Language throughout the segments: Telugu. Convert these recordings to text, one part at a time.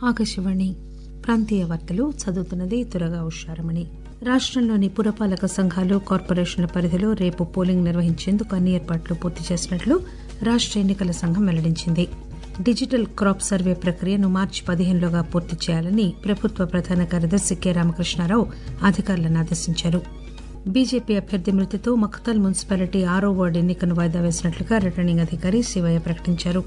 ఆకాశవాణి ప్రాంతీయ వార్తలు చదువుతున్నది తురగా ఉషారమణి రాష్టంలోని పురపాలక సంఘాలు కార్పొరేషన్ల పరిధిలో రేపు పోలింగ్ నిర్వహించేందుకు అన్ని ఏర్పాట్లు పూర్తి చేసినట్లు రాష్ట ఎన్నికల సంఘం వెల్లడించింది డిజిటల్ క్రాప్ సర్వే ప్రక్రియను మార్చి పదిహేనులోగా పూర్తి చేయాలని ప్రభుత్వ ప్రధాన కార్యదర్శి కె రామకృష్ణారావు అధికారులను ఆదేశించారు బీజేపీ అభ్యర్థి మృతితో మక్తల్ మున్సిపాలిటీ ఆరో వార్డు ఎన్నికను వాయిదా వేసినట్లుగా రిటర్నింగ్ అధికారి శివయ్య ప్రకటించారు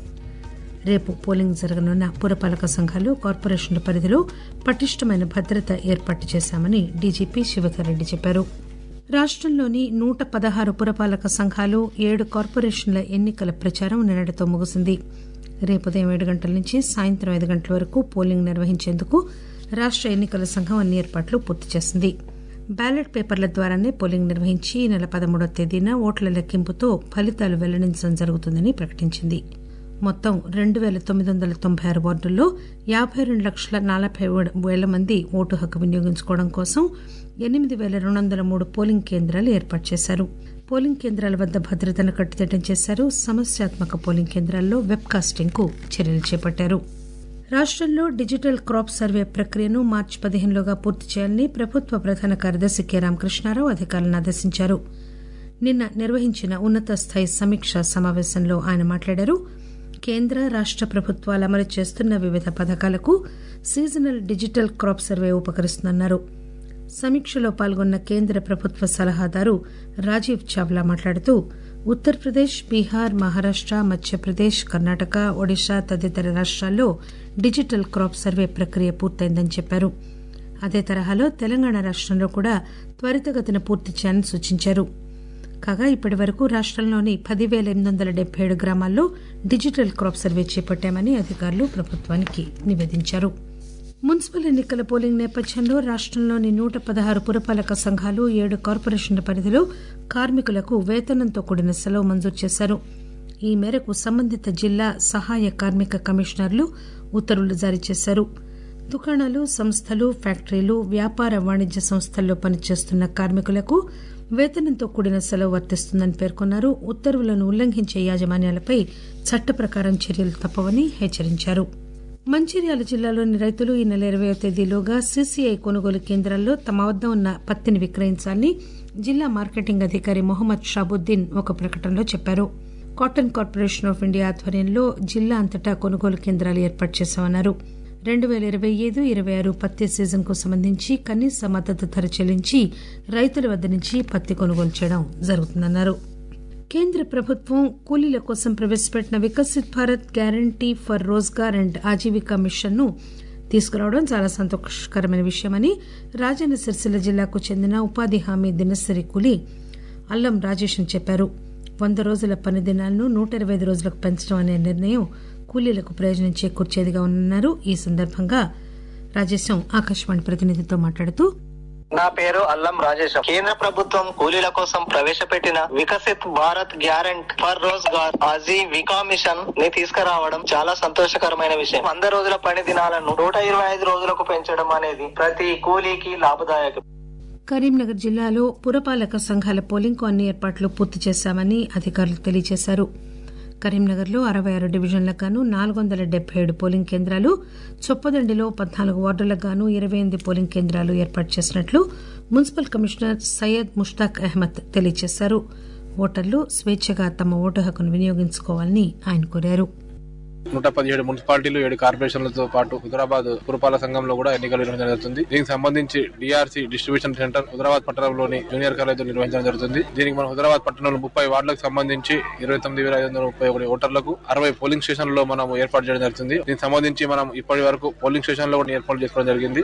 రేపు పోలింగ్ జరగనున్న పురపాలక సంఘాలు కార్పొరేషన్ల పరిధిలో పటిష్టమైన భద్రత ఏర్పాటు చేశామని డీజీపీ శివధర్ రెడ్డి చెప్పారు రాష్టంలోని నూట పదహారు పురపాలక సంఘాలు ఏడు కార్పొరేషన్ల ఎన్నికల ప్రచారం నిన్నటితో ముగిసింది రేపు ఉదయం ఏడు గంటల నుంచి సాయంత్రం ఐదు గంటల వరకు పోలింగ్ నిర్వహించేందుకు రాష్ట ఎన్నికల సంఘం అన్ని ఏర్పాట్లు పూర్తి చేసింది బ్యాలెట్ పేపర్ల ద్వారానే పోలింగ్ నిర్వహించి ఈ నెల పదమూడవ తేదీన ఓట్ల లెక్కింపుతో ఫలితాలు వెల్లడించడం జరుగుతుందని ప్రకటించింది మొత్తం రెండు పేల తొమ్మిది వందల తొంభై ఆరు వార్డుల్లో యాబై రెండు లక్షల నలభై పేల మంది ఓటు హక్కు వినియోగించుకోవడం కోసం ఎనిమిది పేల రెండు వందల మూడు పోలింగ్ కేంద్రాలు ఏర్పాటు చేశారు పోలింగ్ కేంద్రాల వద్ద భద్రతను కట్టుదిట్టం చేశారు సమస్యాత్మక పోలింగ్ కేంద్రాల్లో వెబ్ కాస్టింగ్ కు చర్యలు చేపట్టారు రాష్టంలో డిజిటల్ క్రాప్ సర్వే ప్రక్రియను మార్చి పదిహేనులోగా పూర్తి చేయాలని ప్రభుత్వ ప్రధాన కార్యదర్శి కె రామకృష్ణారావు అధికారులను ఆదేశించారు నిన్న నిర్వహించిన ఉన్నత స్థాయి సమీక్ష సమావేశంలో ఆయన మాట్లాడారు కేంద్ర రాష్ట ప్రభుత్వాలు అమలు చేస్తున్న వివిధ పథకాలకు సీజనల్ డిజిటల్ క్రాప్ సర్వే ఉపకరిస్తుందన్నారు సమీక్షలో పాల్గొన్న కేంద్ర ప్రభుత్వ సలహాదారు రాజీవ్ చావ్లా మాట్లాడుతూ ఉత్తరప్రదేశ్ బీహార్ మహారాష్ట మధ్యప్రదేశ్ కర్ణాటక ఒడిశా తదితర రాష్టాల్లో డిజిటల్ క్రాప్ సర్వే ప్రక్రియ పూర్తయిందని చెప్పారు అదే తరహాలో తెలంగాణ రాష్టంలో కూడా త్వరితగతిన పూర్తి చేయాలని సూచించారు కాగా ఇప్పటి వరకు రాష్టంలోని పదివేల ఎనిమిది వందల డెబ్బై ఏడు గ్రామాల్లో డిజిటల్ క్రాప్ సర్వే చేపట్టామని అధికారులు ప్రభుత్వానికి నివేదించారు మున్సిపల్ ఎన్నికల పోలింగ్ నేపథ్యంలో రాష్టంలోని నూట పదహారు పురపాలక సంఘాలు ఏడు కార్పొరేషన్ల పరిధిలో కార్మికులకు వేతనంతో కూడిన సెలవు మంజూరు చేశారు ఈ మేరకు సంబంధిత జిల్లా సహాయ కార్మిక కమిషనర్లు ఉత్తర్వులు జారీ చేశారు దుకాణాలు సంస్థలు ఫ్యాక్టరీలు వ్యాపార వాణిజ్య సంస్థల్లో పనిచేస్తున్న కార్మికులకు వేతనంతో కూడిన సెలవు వర్తిస్తుందని పేర్కొన్నారు ఉత్తర్వులను ఉల్లంఘించే యాజమాన్యాలపై చట్ట ప్రకారం చర్యలు తప్పవని హెచ్చరించారు మంచిర్యాల జిల్లాలోని రైతులు ఈ నెల ఇరవయో తేదీలోగా సీసీఐ కొనుగోలు కేంద్రాల్లో తమ వద్ద ఉన్న పత్తిని విక్రయించాలని జిల్లా మార్కెటింగ్ అధికారి మొహమ్మద్ షాబుద్దీన్ ఒక ప్రకటనలో చెప్పారు కాటన్ కార్పొరేషన్ ఆఫ్ ఇండియా ఆధ్వర్యంలో జిల్లా అంతటా కొనుగోలు కేంద్రాలు ఏర్పాటు చేశామన్నారు రెండు పేల ఇరవై ఐదు ఇరవై ఆరు పత్తి సీజన్ కు సంబంధించి కనీస మద్దతు ధర చెల్లించి రైతుల వద్ద నుంచి పత్తి కొనుగోలు చేయడం జరుగుతుందన్నారు కేంద్ర ప్రభుత్వం కూలీల కోసం ప్రవేశపెట్టిన Viksit Bharat guarantee for Rozgar and Ajeevika mission ను తీసుకురావడం చాలా సంతోషకరమైన విషయమని రాజన్న సిరిసిల్ల జిల్లాకు చెందిన ఉపాధి హామీ దినసరి కూలీ అల్లం రాజేష్ చెప్పారు వంద రోజుల పని దినాలను నూట ఇరవై ఐదు రోజులకు పెంచడం అనే నిర్ణయం కూలీలకు ప్రయోజనం చేకూర్చేదిగా ఉన్నారు ఈ సందర్భంగా రాజేశం ఆకాశవాణి ప్రతినిధితో మాట్లాడుతూ నా పేరు అల్లం రాజేశం కేంద్ర ప్రభుత్వం కూలీల కోసం ప్రవేశపెట్టిన Viksit Bharat guarantee for Rozgar Ajeevika mission ని తీసుకురావడం చాలా సంతోషకరమైన విషయం వంద రోజుల పని దినాలను నూట ఇరవై ఐదు రోజులకు పెంచడం అనేది ప్రతి కూలీకి లాభదాయకం కరీంనగర్ జిల్లాలో పురపాలక సంఘాల పోలింగ్కు అన్ని ఏర్పాట్లు పూర్తి చేశామని అధికారులు తెలియజేశారు కరీంనగర్లో అరవై ఆరు డివిజన్లకు గాను నాలుగు వందల డెబ్బై ఏడు పోలింగ్ కేంద్రాలు చొప్పదండిలో పద్నాలుగు వార్డులకు గాను ఇరవై ఎనిమిది పోలింగ్ కేంద్రాలు ఏర్పాటు చేసినట్లు మున్సిపల్ కమిషనర్ సయ్యద్ ముష్తాక్ అహ్మద్ తెలియజేశారు ఓటర్లు స్వేచ్ఛగా తమ ఓటు హక్కును వినియోగించుకోవాలని ఆయన కోరారు నూట పదిహేడు మున్సిపాలిటీలు ఏడు కార్పొరేషన్లతో పాటు హుదరాబాద్ పురపాలక సంఘంలో కూడా ఎన్నికలు నిర్వహించడం జరుగుతుంది దీనికి సంబంధించి డిఆర్సీ డిస్ట్రిబ్యూషన్ సెంటర్ హుదరాబాద్ పట్టణంలోని జూనియర్ కాలేజ్ నిర్వహించడం జరుగుతుంది దీనికి మన హుదరాబాద్ పట్టణంలో ముప్పై వార్డులకు సంబంధించి ఇరవై తొమ్మిది వేల ఐదు వందల ముప్పై ఒకటి ఓటర్లకు అరవై పోలింగ్ స్టేషన్లలో మనం ఏర్పాటు చేయడం జరుగుతుంది దీనికి సంబంధించి మనం ఇప్పటి వరకు పోలింగ్ స్టేషన్లో కూడా ఏర్పాటు చేసుకోవడం జరిగింది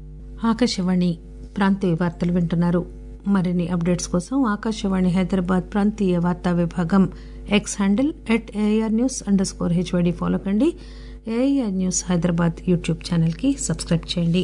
ఆకాశవాణి ప్రాంతీయ వార్తలు వింటున్నారు మరిన్ని అప్డేట్స్ కోసం ఆకాశవాణి హైదరాబాద్ ప్రాంతీయ వార్తా విభాగం X handle at AIR news underscore HYD follow కండి AIR news Hyderabad YouTube channel కి సబ్స్క్రైబ్ చేయండి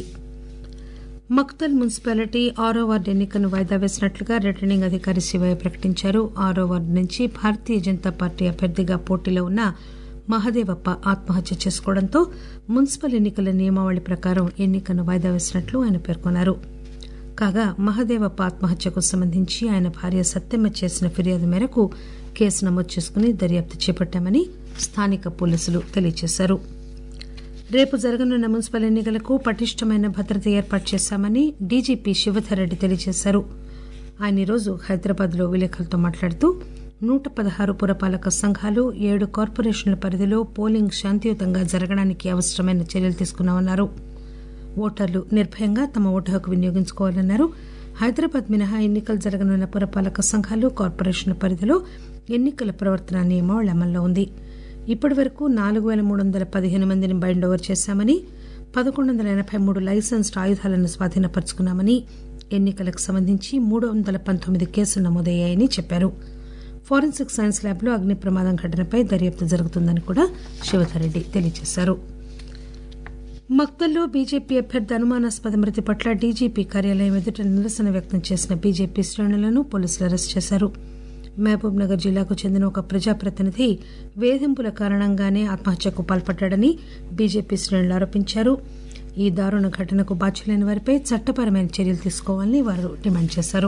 మక్తల్ మున్సిపాలిటీ ఆరో వార్డు ఎన్నికను వాయిదా వేసినట్లుగా రిటర్నింగ్ అధికారి శివయ్య ప్రకటించారు ఆరో వార్డు నుంచి భారతీయ జనతా పార్టీ అభ్యర్థిగా పోటీలో ఉన్న మహదేవప్ప ఆత్మహత్య చేసుకోవడంతో మున్సిపల్ ఎన్నికల నియమావళి ప్రకారం ఎన్నికను వాయిదా వేసినట్లు ఆయన పేర్కొన్నారు కాగా మహదేవప్ప ఆత్మహత్యకు సంబంధించి ఆయన భార్య సత్యమ్మ చేసిన ఫిర్యాదు మేరకు కేసు నమోదు చేసుకుని దర్యాప్తు చేపట్టామని స్థానిక పోలీసులు తెలియజేశారు రేపు జరగనున్న మున్సిపల్ ఎన్నికలకు పటిష్టమైన భద్రత ఏర్పాటు చేశామని డీజీపీ శివధర్ రెడ్డి తెలియజేశారు ఆయన ఈరోజు హైదరాబాద్ లో విలేకరులతో మాట్లాడుతూ నూట పదహారు పురపాలక సంఘాలు ఏడు కార్పొరేషన్ల పరిధిలో పోలింగ్ శాంతియుతంగా జరగడానికి అవసరమైన చర్యలు తీసుకున్నామన్నారు ఓటర్లు నిర్భయంగా తమ ఓటు హక్కు వినియోగించుకోవాలన్నారు హైదరాబాద్ మినహా ఎన్నికలు జరగనున్న పురపాలక సంఘాలు కార్పొరేషన్ల పరిధిలో ఎన్నికల ప్రవర్తన నియమావళి అమల్లో ఉంది ఇప్పటి వరకు నాలుగు పేల మూడు వందల పదిహేను మందిని బైండ్ ఓవర్ చేశామని పదకొండు వందల ఎనబై మూడు లైసెన్స్డ్ ఆయుధాలను స్వాధీనపరుచుకున్నామని ఎన్నికలకు సంబంధించి మూడు వందల పంతొమ్మిది కేసులు నమోదయ్యాయని చెప్పారు ఫోరెన్సిక్ సైన్స్ ల్యాబ్ లో అగ్ని ప్రమాదం ఘటనపై దర్యాప్తు జరుగుతుందని కూడా శివధర్ రెడ్డి తెలియజేశారు మక్తల్లో బీజేపీ అభ్యర్థి అనుమానాస్పద మృతి పట్ల డీజీపీ కార్యాలయం ఎదుట నిరసన వ్యక్తం చేసిన బీజేపీ శ్రేణులను పోలీసులు అరెస్ట్ చేశారు మహబూబ్ నగర్ జిల్లాకు చెందిన ఒక ప్రజాప్రతినిధి వేధింపుల కారణంగానే ఆత్మహత్యకు పాల్పడ్డాడని బీజేపీ శ్రేణులు ఆరోపించారు ఈ దారుణ ఘటనకు బాధ్యులైన వారిపై చట్టపరమైన చర్యలు తీసుకోవాలని వారు డిమాండ్ చేశారు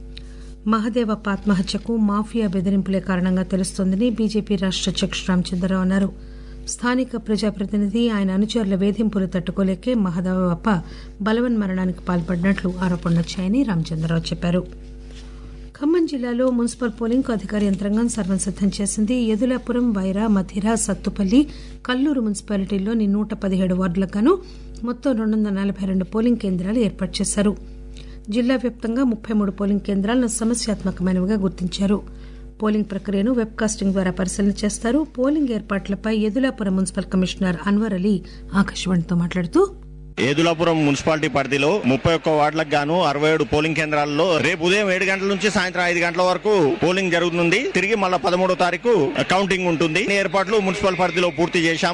మహదేవప్ప ఆత్మహత్యకు మాఫియా బెదిరింపులే కారణంగా తెలుస్తోందని బీజేపీ రాష్ట అధ్యక్షుడు రామచంద్రరావు అన్నారు స్థానిక ప్రజాప్రతినిధి ఆయన అనుచరుల వేధింపులు తట్టుకోలేకే మహదేవప్ప బలవన్మరణానికి పాల్పడినట్లు ఆరోపణలొచ్చాయని రామచంద్రరావు చెప్పారు ఖమ్మం జిల్లాలో మున్సిపల్ పోలింగ్ కు అధికార యంత్రాంగం సర్వసిద్దం చేసింది యదులాపురం వైరా మధిర సత్తుపల్లి కల్లూరు మున్సిపాలిటీల్లోని నూట పదిహేడు వార్డులకు గాను మొత్తం రెండు వందల నలభై రెండు పోలింగ్ కేంద్రాలు ఏర్పాటు చేశారు జిల్లా వ్యాప్తంగా ముప్పై మూడు పోలింగ్ కేంద్రాలను సమస్యాత్మకమైనవిగా గుర్తించారు పోలింగ్ ప్రక్రియను వెబ్ కాస్టింగ్ ద్వారా పరిశీలన చేస్తారు పోలింగ్ ఏర్పాట్లపై యదులాపురం మున్సిపల్ కమిషనర్ అన్వర్ అలీ ఆకాశవాణితో మాట్లాడుతూ ఏదులాపురం మున్సిపాలిటీ పరిధిలో ముప్పై ఒక్క వార్డులకు గాను అరవై ఏడు పోలింగ్ కేంద్రాల్లో రేపు ఉదయం ఏడు గంటల నుంచి సాయంత్రం ఐదు గంటల వరకు పోలింగ్ జరుగుతుంది తిరిగి మళ్ళా పదమూడో తారీఖు కౌంటింగ్ ఉంటుంది ఈ ఏర్పాట్లు మున్సిపల్ పరిధిలో పూర్తి చేశాం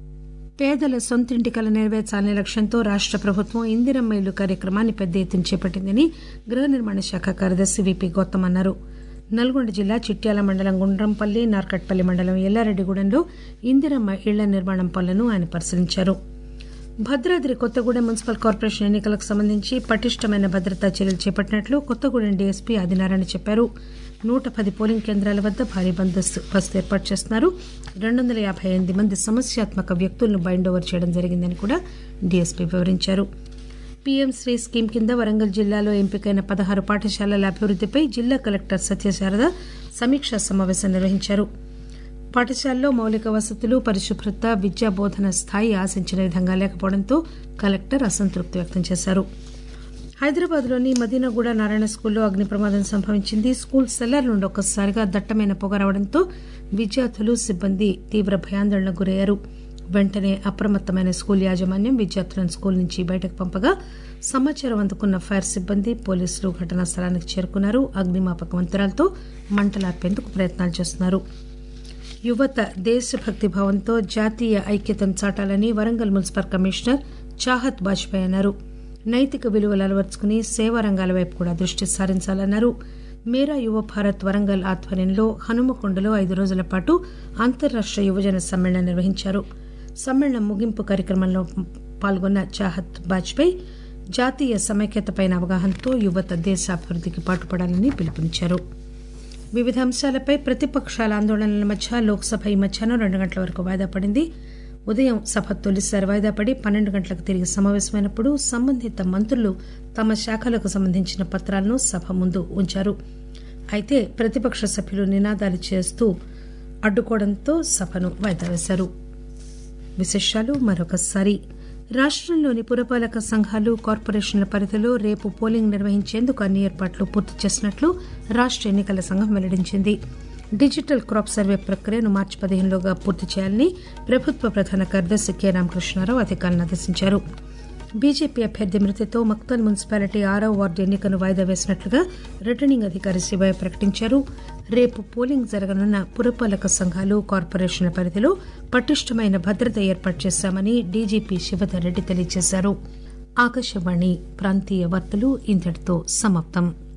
పేదల సొంతింటి కల నెరవేర్చాలనే లక్ష్యంతో రాష్ట ప్రభుత్వం ఇందిరమ్మ ఇల్లు కార్యక్రమాన్ని పెద్ద ఎత్తున చేపట్టిందని గృహ నిర్మాణ శాఖ కార్యదర్శి విపి గౌతమ్ అన్నారు నల్గొండ జిల్లా చిట్యాల మండలం గుండ్రంపల్లి నార్కట్పల్లి మండలం ఎల్లారెడ్డిగూడెంలో ఇందిరమ్మ ఇళ్ల నిర్మాణం పనులను ఆయన పరిశీలించారు భద్రాద్రి కొత్తగూడెం మున్సిపల్ కార్పొరేషన్ ఎన్నికలకు సంబంధించి పటిష్టమైన భద్రతా చర్యలు చేపట్టినట్లు కొత్తగూడెం డీఎస్పీ ఆదినారాయణ చెప్పారు నూట పది పోలింగ్ కేంద్రాల వద్ద భారీ బందోబస్తు బస్తు ఏర్పాటు చేస్తున్నారు రెండు వందల యాభై ఎనిమిది మంది సమస్యాత్మక వ్యక్తులను బైండ్ ఓవర్ చేయడం జరిగిందని కూడా డీఎస్పీ వివరించారు పీఎం శ్రీ స్కీమ్ కింద వరంగల్ జిల్లాలో ఎంపికైన పదహారు పాఠశాలల అభివృద్దిపై జిల్లా కలెక్టర్ సత్యశారద సమీక్షా సమావేశం నిర్వహించారు పాఠశాలలో మౌలిక వసతులు పరిశుభ్రత విద్యా బోధన స్థాయి ఆశించిన విధంగా లేకపోవడంతో కలెక్టర్ అసంతృప్తి వ్యక్తం చేశారు హైదరాబాద్ లోని మదీనాగూడ నారాయణ స్కూల్లో అగ్ని ప్రమాదం సంభవించింది స్కూల్ సెల్లర్ నుండి ఒక్కసారిగా దట్టమైన పొగ రావడంతో విద్యార్థులు సిబ్బంది తీవ్ర భయాందోళనకు గురయ్యారు వెంటనే అప్రమత్తమైన స్కూల్ యాజమాన్యం విద్యార్థులను స్కూల్ నుంచి బయటకు పంపగా సమాచారం అందుకున్న ఫైర్ సిబ్బంది పోలీసులు ఘటనా స్థలానికి చేరుకున్నారు అగ్నిమాపక మంత్రాలతో మంటలార్పేందుకు ప్రయత్నాలు చేస్తున్నారు యువత దేశభక్తి భావంతో జాతీయ ఐక్యతను చాటాలని వరంగల్ మున్సిపల్ కమిషనర్ చాహత్ బాజ్పాయ్ అన్నారు నైతిక విలువలు అలవర్చుకుని సేవా రంగాల వైపు కూడా దృష్టి సారించాలన్నారు మేరా యువ భారత్ వరంగల్ ఆధ్వర్యంలో హనుమకొండలో ఐదు రోజుల పాటు అంతర్రాష్ట యువజన సమ్మేళనం నిర్వహించారు సమ్మేళనం ముగింపు కార్యక్రమంలో పాల్గొన్న చాహత్ బాజ్పాయ్ జాతీయ సమైక్యతపై అవగాహనతో యువత దేశాభివృద్దికి పాటుపడాలని పిలుపునిచ్చారు వివిధ అంశాలపై ప్రతిపక్షాల ఆందోళనల మధ్య లోక్సభ ఈ మధ్యాహ్నం రెండు గంటల వరకు వాయిదా పడింది ఉదయం సభ తొలిసారి వాయిదా పడి పన్నెండు గంటలకు తిరిగి సమావేశమైనప్పుడు సంబంధిత మంత్రులు తమ శాఖలకు సంబంధించిన పత్రాలను సభ ముందు ఉంచారు అయితే ప్రతిపక్ష సభ్యులు నినాదాలు చేస్తూ అడ్డుకోవడంతో సభను వాయిదా వేశారు విశేషాలు మరొకసారి రాష్టంలోని పురపాలక సంఘాలు కార్పొరేషన్ల పరిధిలో రేపు పోలింగ్ నిర్వహించేందుకు అన్ని ఏర్పాట్లు పూర్తి చేసినట్లు రాష్ట ఎన్నికల సంఘం వెల్లడించింది డిజిటల్ క్రాప్ సర్వే ప్రక్రియను మార్చి పదిహేనులోగా పూర్తి చేయాలని ప్రభుత్వ ప్రధాన కార్యదర్శి కె రామకృష్ణారావు అధికారులను ఆదేశించారు బీజేపీ అభ్యర్థి మృతితో మక్తల్ మున్సిపాలిటీ ఆరో వార్డు ఎన్నికను వాయిదా వేసినట్లుగా రిటర్నింగ్ అధికారి శివయ్య ప్రకటించారు రేపు పోలింగ్ జరగనున్న పురపాలక సంఘాలు కార్పొరేషన్ల పరిధిలో పటిష్టమైన భద్రత ఏర్పాటు చేశామని డీజీపీ శివధర్ రెడ్డి తెలియజేశారు ఆకాశవాణి ప్రాంతీయ వార్తలు ఇంతటితో సమాప్తం